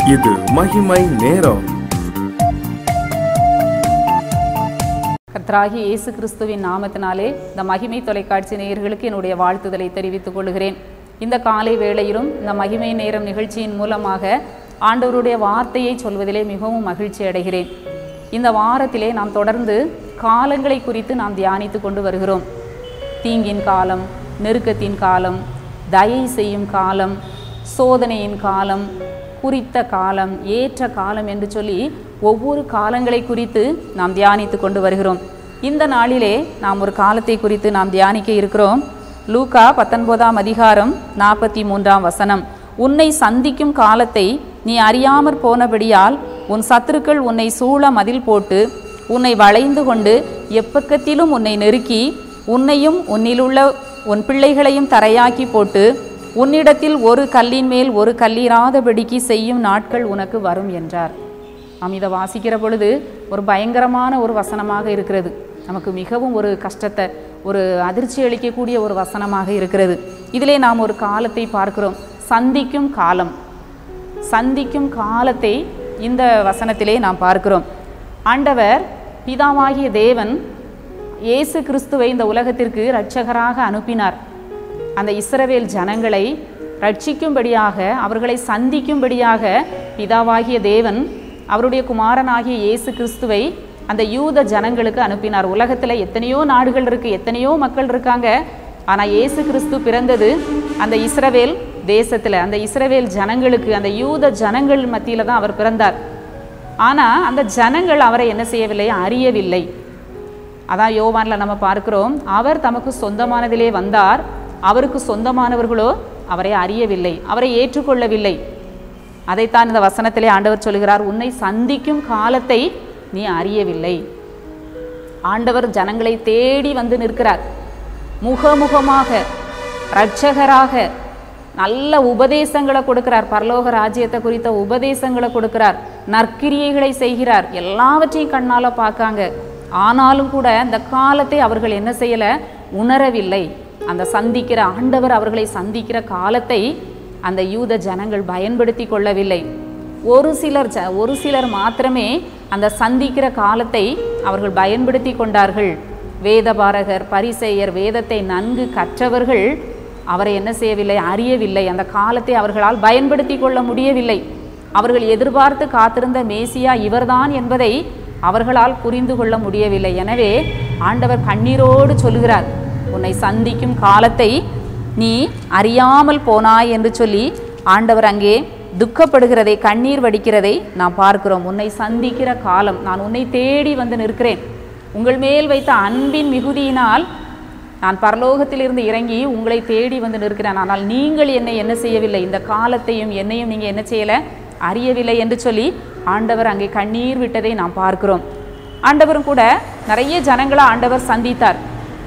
இது மகிமை நேரம் கர்த்தராகிய இயேசு கிறிஸ்துவின் நாமத்தினாலே இந்த மகிமை தொலைக்காட்சி நேயர்களுக்கு என்னுடைய வாழ்த்துதலை தெரிவித்துக் கொள்கிறேன் இந்த காலை வேளையிலும் இந்த மகிமை நேரம் நிகழ்ச்சியின் மூலமாக ஆண்டவருடைய வார்த்தையை சொல்வதிலே மிகவும் மகிழ்ச்சி அடைகிறேன் இந்த வாரத்திலே நாம் தொடர்ந்து காலங்களை குறித்து நாம் தியானித்து கொண்டு வருகிறோம் தீங்கின் காலம் நெருக்கத்தின் காலம் தயை செய்யும் காலம் சோதனையின் காலம் குறித்த காலம் ஏற்ற காலம் என்று சொல்லி ஒவ்வொரு காலங்களை குறித்து நாம் தியானித்து கொண்டு வருகிறோம் இந்த நாளிலே நாம் ஒரு காலத்தை குறித்து நாம் தியானிக்க இருக்கிறோம் லூகா பத்தொன்பதாம் அதிகாரம் நாற்பத்தி மூன்றாம் வசனம் உன்னை சந்திக்கும் காலத்தை நீ அறியாமற் போனபடியால் உன் சத்துருக்கள் உன்னை சூழ மதில் போட்டு உன்னை வளைந்து கொண்டு எப்பக்கத்திலும் உன்னை நெருக்கி உன்னையும் உன்னிலுள்ள உன் பிள்ளைகளையும் தரையாக்கி போட்டு உன்னிடத்தில் ஒரு கல்லின் மேல் ஒரு கல்லீராதபடிக்கு செய்யும் நாட்கள் உனக்கு வரும் என்றார் நாம் இதை வாசிக்கிற பொழுது ஒரு பயங்கரமான ஒரு வசனமாக இருக்கிறது நமக்கு மிகவும் ஒரு கஷ்டத்தை ஒரு அதிர்ச்சி அளிக்கக்கூடிய ஒரு வசனமாக இருக்கிறது இதிலே நாம் ஒரு காலத்தை பார்க்கிறோம் சந்திக்கும் காலம் சந்திக்கும் காலத்தை இந்த வசனத்திலே நாம் பார்க்கிறோம் ஆண்டவர் பிதாவாகிய தேவன் இயேசு கிறிஸ்துவை இந்த உலகத்திற்கு இரட்சகராக அனுப்பினார் அந்த இஸ்ரவேல் ஜனங்களை ரட்சிக்கும்படியாக அவர்களை சந்திக்கும்படியாக பிதாவாகிய தேவன் அவருடைய குமாரனாகிய இயேசு கிறிஸ்துவை அந்த யூத ஜனங்களுக்கு அனுப்பினார் உலகத்தில் எத்தனையோ நாடுகள் இருக்குது எத்தனையோ மக்கள் இருக்காங்க ஆனால் இயேசு கிறிஸ்து பிறந்தது அந்த இஸ்ரவேல் தேசத்தில் அந்த இஸ்ரவேல் ஜனங்களுக்கு அந்த யூத ஜனங்கள் மத்தியில் தான் அவர் பிறந்தார் ஆனால் அந்த ஜனங்கள் அவரை என்ன செய்யவில்லை அறியவில்லை அதான் யோவானில் நம்ம பார்க்கிறோம் அவர் தமக்கு சொந்தமானதிலே வந்தார் அவருக்கு சொந்தமானவர்களோ அவரை அறியவில்லை அவரை ஏற்றுக்கொள்ளவில்லை அதைத்தான் இந்த வசனத்திலே ஆண்டவர் சொல்கிறார் உன்னை சந்திக்கும் காலத்தை நீ அறியவில்லை ஆண்டவர் ஜனங்களை தேடி வந்து நிற்கிறார் முகமுகமாக இரட்சகராக நல்ல உபதேசங்களை கொடுக்கிறார் பரலோக ராஜ்யத்தை குறித்த உபதேசங்களை கொடுக்கிறார் நற்கிரியைகளை செய்கிறார் எல்லாவற்றையும் கண்ணால பார்க்காங்க ஆனாலும் கூட இந்த காலத்தை அவர்கள் என்ன செய்யல உணரவில்லை அந்த சந்திக்கிற ஆண்டவர் அவர்களை சந்திக்கிற காலத்தை அந்த யூத ஜனங்கள் பயன்படுத்தி கொள்ளவில்லை ஒரு சிலர் ஜ ஒரு சிலர் மாத்திரமே அந்த சந்திக்கிற காலத்தை அவர்கள் பயன்படுத்தி கொண்டார்கள் வேதபாரகர் பரிசெயர் வேதத்தை நன்கு கற்றவர்கள் அவரை என்ன செய்யவில்லை அறியவில்லை அந்த காலத்தை அவர்களால் பயன்படுத்தி கொள்ள முடியவில்லை அவர்கள் எதிர்பார்த்து காத்திருந்த மேசியா இவர்தான் என்பதை அவர்களால் புரிந்து கொள்ள முடியவில்லை எனவே ஆண்டவர் கண்ணீரோடு சொல்கிறார் உன்னை சந்திக்கும் காலத்தை நீ அறியாமல் போனாய் என்று சொல்லி ஆண்டவர் அங்கே துக்கப்படுகிறதை கண்ணீர் வடிக்கிறதை நாம் பார்க்கிறோம் உன்னை சந்திக்கிற காலம் நான் உன்னை தேடி வந்து நிற்கிறேன் உங்கள் மேல் வைத்த அன்பின் மிகுதியினால் நான் பரலோகத்திலிருந்து இறங்கி உங்களை தேடி வந்து நிற்கிறேன் ஆனால் நீங்கள் என்னை என்ன செய்யவில்லை இந்த காலத்தையும் என்னையும் நீங்கள் என்ன செய்யலை அறியவில்லை என்று சொல்லி ஆண்டவர் அங்கே கண்ணீர் விட்டதை நாம் பார்க்கிறோம் ஆண்டவரும் கூட நிறைய ஜனங்களை ஆண்டவர் சந்தித்தார்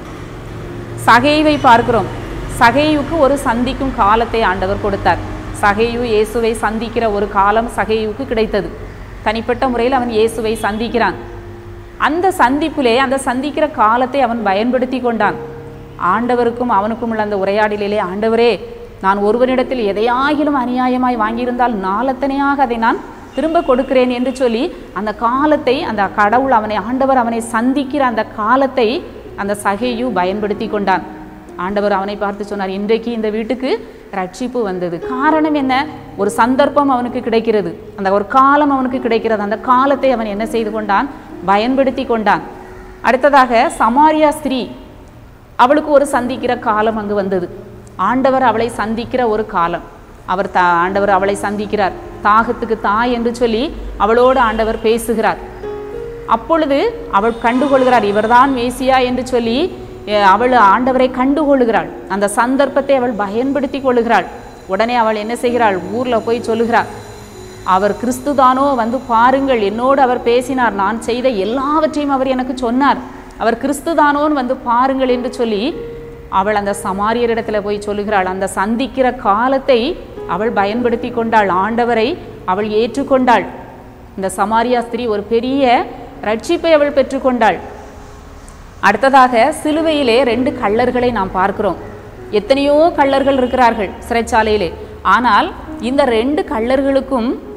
சகைவை பார்க்கிறோம் சகையுக்கு ஒரு சந்திக்கும் காலத்தை ஆண்டவர் கொடுத்தார் சகையு இயேசுவை சந்திக்கிற ஒரு காலம் சகையுக்கு கிடைத்தது தனிப்பட்ட முறையில் அவன் இயேசுவை சந்திக்கிறான் அந்த சந்திப்பிலே அந்த சந்திக்கிற காலத்தை அவன் பயன்படுத்தி கொண்டான் ஆண்டவருக்கும் அவனுக்கும் உள்ள அந்த உரையாடலிலே ஆண்டவரே நான் ஒருவனிடத்தில் எதையாகிலும் அநியாயமாய் வாங்கியிருந்தால் நாளத்தனையாக அதை நான் திரும்ப கொடுக்கிறேன் என்று சொல்லி அந்த காலத்தை அந்த கடவுள் அவனை ஆண்டவர் அவனை சந்திக்கிற அந்த காலத்தை அந்த சகையு பயன்படுத்தி கொண்டான் ஆண்டவர் அவனை பார்த்து சொன்னார் இன்றைக்கு இந்த வீட்டுக்கு ரட்சிப்பு வந்தது காரணம் என்ன ஒரு சந்தர்ப்பம் அவனுக்கு கிடைக்கிறது அந்த ஒரு காலம் அவனுக்கு கிடைக்கிறது அந்த காலத்தை அவன் என்ன செய்து கொண்டான் பயன்படுத்தி கொண்டான் அடுத்ததாக சமாரியா ஸ்திரீ அவளுக்கு ஒரு சந்திக்கிற காலம் அங்கு வந்தது ஆண்டவர் அவளை சந்திக்கிற ஒரு காலம் அவர் தா ஆண்டவர் அவளை சந்திக்கிறார் தாகத்துக்கு தாய் என்று சொல்லி அவளோடு ஆண்டவர் பேசுகிறார் அப்பொழுது அவள் கண்டுகொள்கிறார் இவர்தான் மேசியா என்று சொல்லி அஹ், அவள் ஆண்டவரை கண்டுகொள்கிறாள் அந்த சந்தர்ப்பத்தை அவள் பயன்படுத்தி கொள்ளுகிறாள் உடனே அவள் என்ன செய்கிறாள் ஊரில் போய் சொல்லுகிறாள் அவர் கிறிஸ்துதானோ வந்து பாருங்கள் என்னோடு அவர் பேசினார் நான் செய்த எல்லாவற்றையும் அவர் எனக்கு சொன்னார் அவர் கிறிஸ்துதானோன்னு வந்து பாருங்கள் என்று சொல்லி அவள் அந்த சமாரியரிடத்துல போய் சொல்லுகிறாள் அந்த சந்திக்கிற காலத்தை அவள் பயன்படுத்தி கொண்டாள் ஆண்டவரை அவள் ஏற்றுக்கொண்டாள் இந்த சமாரியா ஸ்திரீ ஒரு பெரிய ரட்சிப்பை அவள் பெற்றுக்கொண்டாள் அடுத்ததாக சிலுவையிலே ரெண்டு கள்ளர்களை நாம் பார்க்கிறோம் எத்தனையோ கள்ளர்கள் இருக்கிறார்கள் சிறைச்சாலையிலே ஆனால் இந்த ரெண்டு கள்ளர்களுக்கும்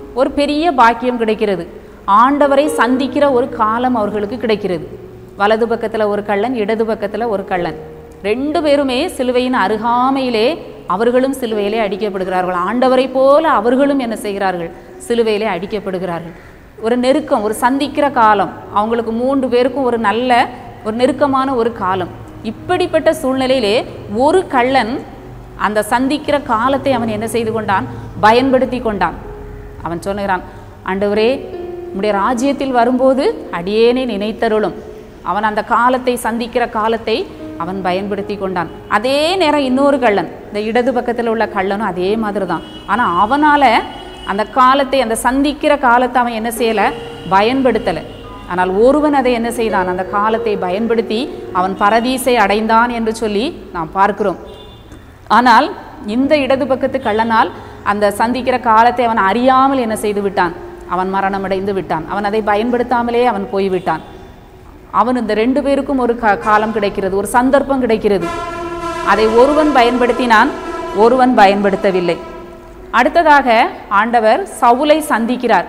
ஒரு பெரிய பாக்கியம் கிடைக்கிறது ஆண்டவரை சந்திக்கிற ஒரு காலம் அவர்களுக்கு கிடைக்கிறது வலது பக்கத்தில் ஒரு கள்ளன் இடது பக்கத்தில் ஒரு கள்ளன் ரெண்டு பேருமே சிலுவையின் அருகாமையிலே அவர்களும் சிலுவையிலே அடிக்கப்படுகிறார்கள் ஆண்டவரை போல அவர்களும் என்ன செய்கிறார்கள் சிலுவையிலே அடிக்கப்படுகிறார்கள் ஒரு நெருக்கம் ஒரு சந்திக்கிற காலம் அவங்களுக்கு மூன்று பேருக்கும் ஒரு நல்ல ஒரு நெருக்கமான ஒரு காலம் இப்படிப்பட்ட சூழ்நிலையிலே ஒரு கள்ளன் அந்த சந்திக்கிற காலத்தை அவன் என்ன செய்து கொண்டான் பயன்படுத்தி கொண்டான் அவன் சொல்லுகிறான் ஆண்டவரே உம்முடைய ராஜ்யத்தில் வரும்போது அடியேனே நினைத்தருளும் அவன் அந்த காலத்தை சந்திக்கிற காலத்தை அவன் பயன்படுத்தி கொண்டான் அதே நேரம் இன்னொரு கள்ளன் இந்த இடது பக்கத்தில் உள்ள கள்ளனும் அதே மாதிரி தான் ஆனால் அவனால் அந்த காலத்தை அந்த சந்திக்கிற காலத்தை அவன் என்ன செய்யலை பயன்படுத்தலை ஆனால் ஒருவன் அதை என்ன செய்தான் அந்த காலத்தை பயன்படுத்தி அவன் பரதீசை அடைந்தான் என்று சொல்லி நாம் பார்க்கிறோம் ஆனால் இந்த இடது பக்கத்து கள்ளனால் அந்த சந்திக்கிற காலத்தை அவன் அறியாமல் என்ன செய்து விட்டான் அவன் மரணமடைந்து விட்டான் அவன் அதை பயன்படுத்தாமலே அவன் போய்விட்டான் அவன் இந்த ரெண்டு பேருக்கும் ஒரு கா- காலம் கிடைக்கிறது ஒரு சந்தர்ப்பம் கிடைக்கிறது அதை ஒருவன் பயன்படுத்தினான் ஒருவன் பயன்படுத்தவில்லை அடுத்ததாக ஆண்டவர் சவுலை சந்திக்கிறார்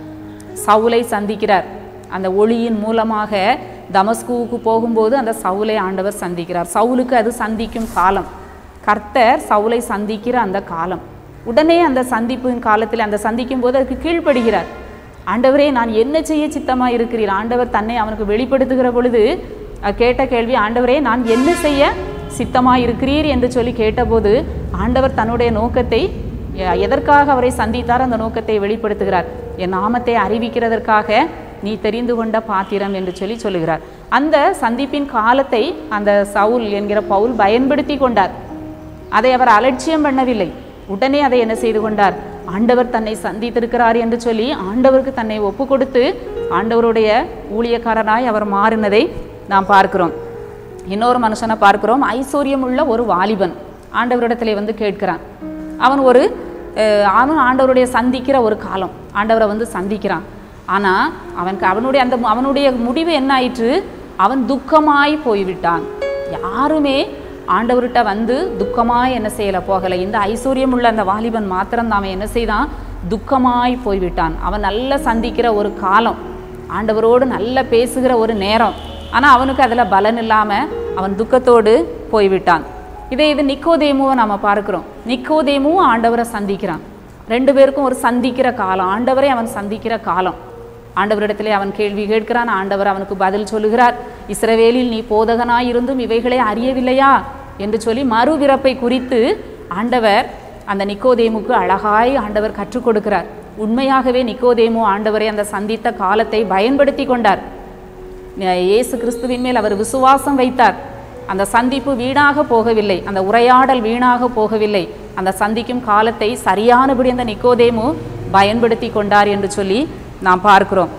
சவுலை சந்திக்கிறார் அந்த ஒளியின் மூலமாக தமஸ்குவுக்கு போகும்போது அந்த சவுலை ஆண்டவர் சந்திக்கிறார் சவுலுக்கு அது சந்திக்கும் காலம் கர்த்தர் சவுலை சந்திக்கிற அந்த காலம் உடனே அந்த சந்திப்பின் காலத்தில் அந்த சந்திக்கும் போது அதுக்கு கீழ்ப்படுகிறார் ஆண்டவரே நான் என்ன செய்ய சித்தமாக இருக்கிறீர் ஆண்டவர் தன்னை அவனுக்கு வெளிப்படுத்துகிற பொழுது அஹ், கேட்ட கேள்வி ஆண்டவரே நான் என்ன செய்ய சித்தமாக இருக்கிறீர் என்று சொல்லி கேட்டபோது ஆண்டவர் தன்னுடைய நோக்கத்தை எ- எதற்காக அவரை சந்தித்தார் அந்த நோக்கத்தை வெளிப்படுத்துகிறார் என் நாமத்தை அறிவிக்கிறதற்காக நீ தெரிந்து கொண்ட பாத்திரம் என்று சொல்லி சொல்லுகிறார் அந்த சந்திப்பின் காலத்தை அந்த சவுல் என்கிற பவுல் பயன்படுத்தி கொண்டார் அதை அவர் அலட்சியம் பண்ணவில்லை உடனே அதை என்ன செய்து கொண்டார் ஆண்டவர் தன்னை சந்தித்திருக்கிறார் என்று சொல்லி ஆண்டவருக்கு தன்னை ஒப்பு கொடுத்து ஆண்டவருடைய ஊழியக்காரனாய் அவர் மாறினதை நாம் பார்க்கிறோம் இன்னொரு மனுஷனை பார்க்கிறோம் ஐஸ்வர்யம் உள்ள ஒரு வாலிபன் ஆண்டவரிடத்திலே வந்து கேட்கிறான் அவன் ஒரு அஹ், அவன் ஆண்டவருடைய சந்திக்கிற ஒரு காலம் ஆண்டவரை வந்து சந்திக்கிறான் ஆனால் அவனுக்கு அவனுடைய அந்த அவனுடைய முடிவு என்ன ஆயிற்று அவன் துக்கமாய் போய்விட்டான் யாருமே ஆண்டவர்கிட்ட வந்து துக்கமாய் என்ன செய்யலை போகலை இந்த ஐஸ்வர்யம் உள்ள அந்த வாலிபன் மாத்திரம் அவன் என்ன செய்தான் துக்கமாய் போய்விட்டான் அவன் நல்ல சந்திக்கிற ஒரு காலம் ஆண்டவரோடு நல்ல பேசுகிற ஒரு நேரம் ஆனால் அவனுக்கு அதில் பலன் இல்லாமல் அவன் துக்கத்தோடு போய்விட்டான் இதே இது நிக்கோதேமுவை நம்ம பார்க்கிறோம் நிக்கோதேமுவும் ஆண்டவரை சந்திக்கிறான் ரெண்டு பேருக்கும் ஒரு சந்திக்கிற காலம் ஆண்டவரை அவன் சந்திக்கிற காலம் ஆண்டவரிடத்திலே அவன் கேள்வி கேட்கிறான் ஆண்டவர் அவனுக்கு பதில் சொல்லுகிறார் இஸ்ரவேலில் நீ போதகனாய் இருந்தும் இவைகளை அறியவில்லையா என்று சொல்லி மறுபிறப்பை குறித்து ஆண்டவர் அந்த நிக்கோதேமுக்கு அழகாய் ஆண்டவர் கற்றுக் கொடுக்கிறார் உண்மையாகவே நிக்கோதேமு ஆண்டவரை அந்த சந்தித்த காலத்தை பயன்படுத்தி கொண்டார் இயேசு கிறிஸ்துவின் மேல் அவர் விசுவாசம் வைத்தார் அந்த சந்திப்பு வீணாக போகவில்லை அந்த உரையாடல் வீணாக போகவில்லை அந்த சந்திக்கும் காலத்தை சரியானபடி அந்த நிக்கோதேமு பயன்படுத்தி கொண்டார் என்று சொல்லி நாம் பார்க்கிறோம்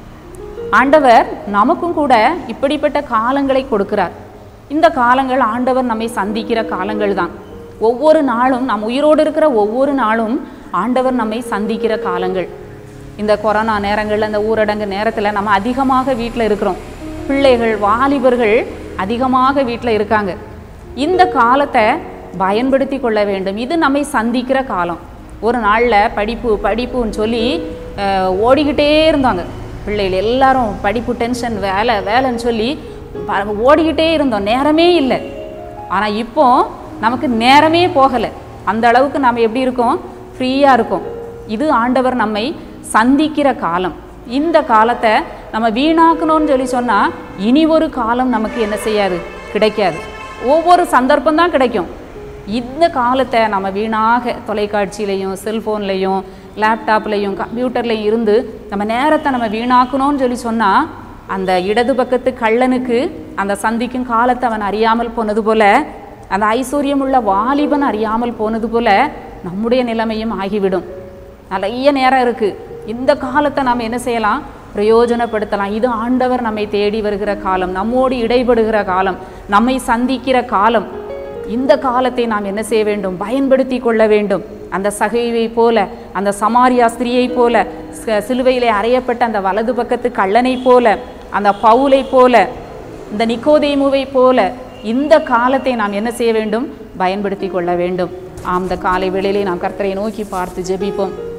ஆண்டவர் நமக்கும் கூட இப்படிப்பட்ட காலங்களை கொடுக்கிறார் இந்த காலங்கள் ஆண்டவர் நம்மை சந்திக்கிற காலங்கள் தான் ஒவ்வொரு நாளும் நம் உயிரோடு இருக்கிற ஒவ்வொரு நாளும் ஆண்டவர் நம்மை சந்திக்கிற காலங்கள் இந்த கொரோனா நேரங்களில் இந்த ஊரடங்கு நேரத்தில் நம்ம அதிகமாக வீட்டில் இருக்கிறோம் பிள்ளைகள் வாலிபர்கள் அதிகமாக வீட்டில் இருக்காங்க இந்த காலத்தை பயன்படுத்தி கொள்ள வேண்டும் இது நம்மை சந்திக்கிற காலம் ஒரு நாளில் படிப்பு படிப்புன்னு சொல்லி அஹ், ஓடிக்கிட்டே இருந்தாங்க பிள்ளைகள் எல்லாரும் படிப்பு டென்ஷன் வேலை வேலைன்னு சொல்லி ப- ஓடிக்கிட்டே இருந்தோம் நேரமே இல்லை ஆனால் இப்போ நமக்கு நேரமே போகலை அந்த அளவுக்கு நம்ம எப்படி இருக்கோம் ஃப்ரீயாக இருக்கோம் இது ஆண்டவர் நம்மை சந்திக்கிற காலம் இந்த காலத்தை நம்ம வீணாக்கணும்னு சொல்லி சொன்னால் இனி ஒரு காலம் நமக்கு என்ன செய்யாது கிடைக்காது ஒவ்வொரு சந்தர்ப்பம் தான் கிடைக்கும் இந்த காலத்தை நம்ம வீணாக தொலைக்காட்சியிலையும் செல்ஃபோன்லேயும் லேப்டாப்லேயும் கம்ப்யூட்டர்லையும் இருந்து நம்ம நேரத்தை நம்ம வீணாக்கணும்னு சொல்லி சொன்னால் அந்த இடது பக்கத்து கள்ளனுக்கு அந்த சந்திக்கும் காலத்தை அவன் அறியாமல் போனது போல அந்த ஐஸ்வர்யம் உள்ள வாலிபன் அறியாமல் போனது போல நம்முடைய நிலைமையும் ஆகிவிடும் நிறைய நேரம் இருக்குது இந்த காலத்தை நாம் என்ன செய்யலாம் பிரயோஜனப்படுத்தலாம் இது ஆண்டவர் நம்மை தேடி வருகிற காலம் நம்மோடு இடைபடுகிற காலம் நம்மை சந்திக்கிற காலம் இந்த காலத்தை நாம் என்ன செய்ய வேண்டும் பயன்படுத்தி கொள்ள வேண்டும் அந்த சகைவை போல அந்த சமாரியா ஸ்திரீயை போல ச- சிலுவையிலே அறையப்பட்ட அந்த வலது பக்கத்து கள்ளனை போல அந்த பவுலை போல இந்த நிக்கோதேமுவை போல இந்த காலத்தை நாம் என்ன செய்ய வேண்டும் பயன்படுத்தி கொள்ள வேண்டும் ஆம் இந்த காலை வேளையிலே நாம் கர்த்தரை நோக்கி பார்த்து ஜெபிப்போம்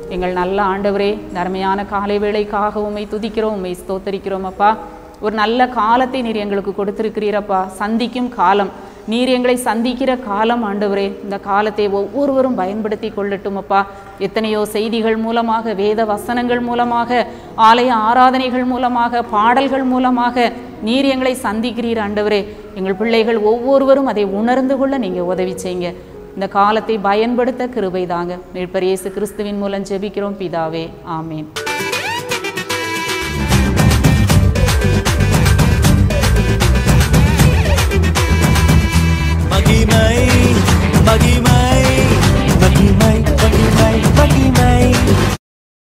எங்கள் நல்ல ஆண்டவரே தர்மையான காலை வேளைக்காக உம்மை துதிக்கிறோம் உம்மை ஸ்தோத்தரிக்கிறோம் அப்பா ஒரு நல்ல காலத்தை நீர் எங்களுக்கு கொடுத்திருக்கிறீரப்பா சந்திக்கும் காலம் நீர் எங்களை சந்திக்கிற காலம் ஆண்டவரே இந்த காலத்தை ஒவ்வொருவரும் பயன்படுத்தி கொள்ளட்டும் அப்பா எத்தனையோ செய்திகள் மூலமாக வேத வசனங்கள் மூலமாக ஆலய ஆராதனைகள் மூலமாக பாடல்கள் மூலமாக நீர் எங்களை சந்திக்கிறீர் ஆண்டவரே எங்கள் பிள்ளைகள் ஒவ்வொருவரும் அதை உணர்ந்து கொள்ள நீங்கள் உதவி செய்யுங்க இந்த காலத்தை பயன்படுத்த கிருபை தாங்க மீட்பர் இயேசு கிறிஸ்துவின் மூலம் ஜெபிக்கிறோம் பிதாவே ஆமேன்